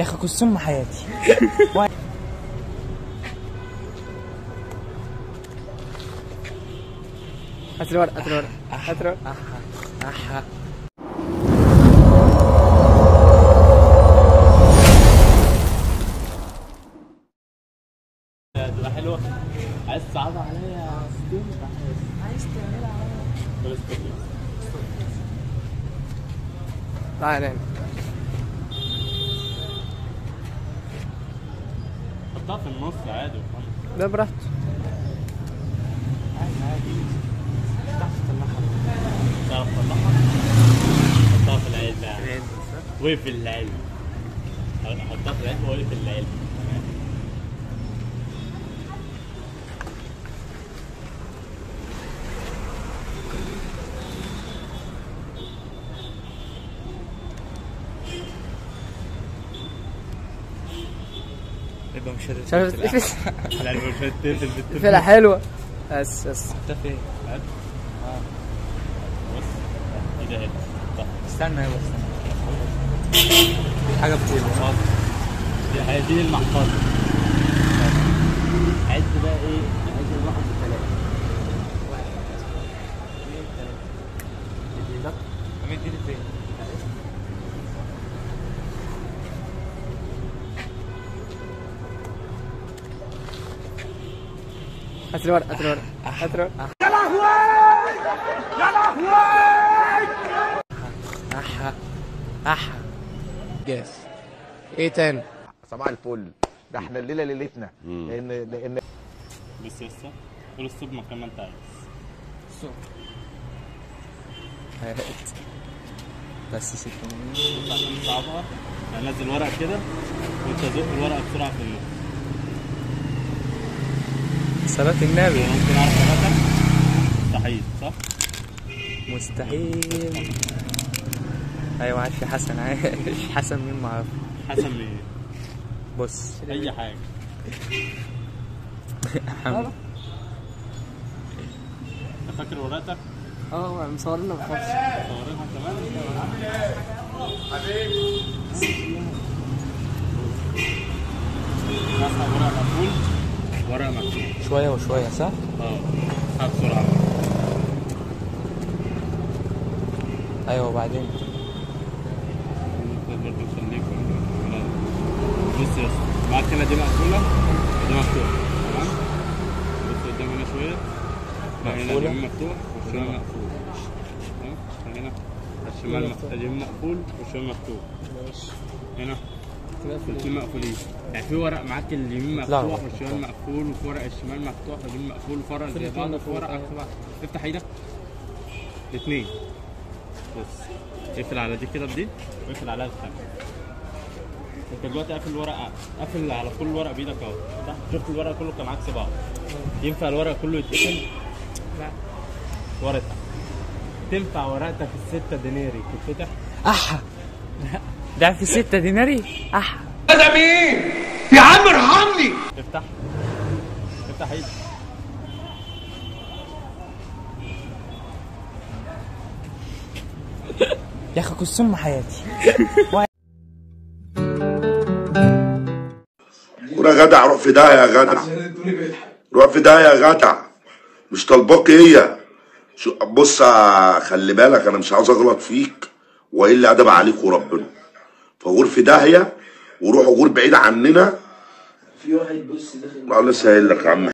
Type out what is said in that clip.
يا اخي كلثوم حياتي هات الورق هات الورق هات الورق احا تبقى حلوه عايز تصعبها عليا يا ستيف عايز تعملها عليا تعال هنا حطها في النص عادي وخلاص. ده براحته تعرف تطلعها حطها في العلبة وقف العلبة حطها في العلبة وقف العلبة تمام يبقى مش مش عارف تقفل العلبة مش هتقفل بالتليفون فيها حلوه بس بس ده فين بص ايه ده هنا طب استنى يابا استنى حاجه بتقول دي هي دي المحفظة عد بقى ايه عد الواحد بثلاثة مديني فين هات الورق هات الورق هات الورق احا احا جاهز ايه تاني صباح الفل ده احنا الليله ليلتنا لان لان بص يا اسطى قول الصوب مكان ما انت عايز هات بس ستة بص عشان تصعبها هنزل ورق كده وانت زق الورقة بسرعة في النص صلاة النبي ممكن اعرف اغلطك مستحيل صح؟ مستحيل ايوه عايش في حسن عايش حسن مين معرف حسن ايه؟ بص اي حاجة حمد انت فاكر ورقتك؟ اه مصورنا بخمسه صورتها كمان؟ مسح ورق مقفول ورق مقفول شوية وشوية صح؟ اه اسحب بسرعة ايوه وبعدين انت برضه خليك بص يا اسطى معاك هنا دي مقفولة ودي مفتوحة تمام؟ بص قدام هنا شوية لا هنا مقفولة؟ اليمين مفتوح والشمال مقفول تمام؟ هنا الشمال مفتوح اليمين مقفول والشمال مفتوح هنا الاثنين مقفولين يعني في ورق معاك اليمين لا، مفتوح لا. والشمال مقفول وفي ورق الشمال مفتوح واليمين مقفول وفي ورق زي بعض وفي ورق عكس بعض افتح ايدك الاثنين بص اقفل على دي كده بدي واقفل عليها الثانية انت دلوقتي قافل الورقة قافل على كل ورقة بايدك اهو صح؟ شفت الورق كله كان عكس بعض ينفع الورق كله يتقفل؟ لا. ورقتك تنفع ورقتك الستة ديناري تتفتح؟ احا ده في ستة ديناري احا افتح افتح ايدك يا اخي كلثوم حياتي يا جدع روح في داهية يا جدع روح في داهية يا جدع مش طالباك هي شو بص آه، خلي بالك انا مش عاوز اغلط فيك والا ادب عليك وربنا فغور في داهية وروح غور بعيد عننا في واحد بص داخل لسه قايل لك يا عم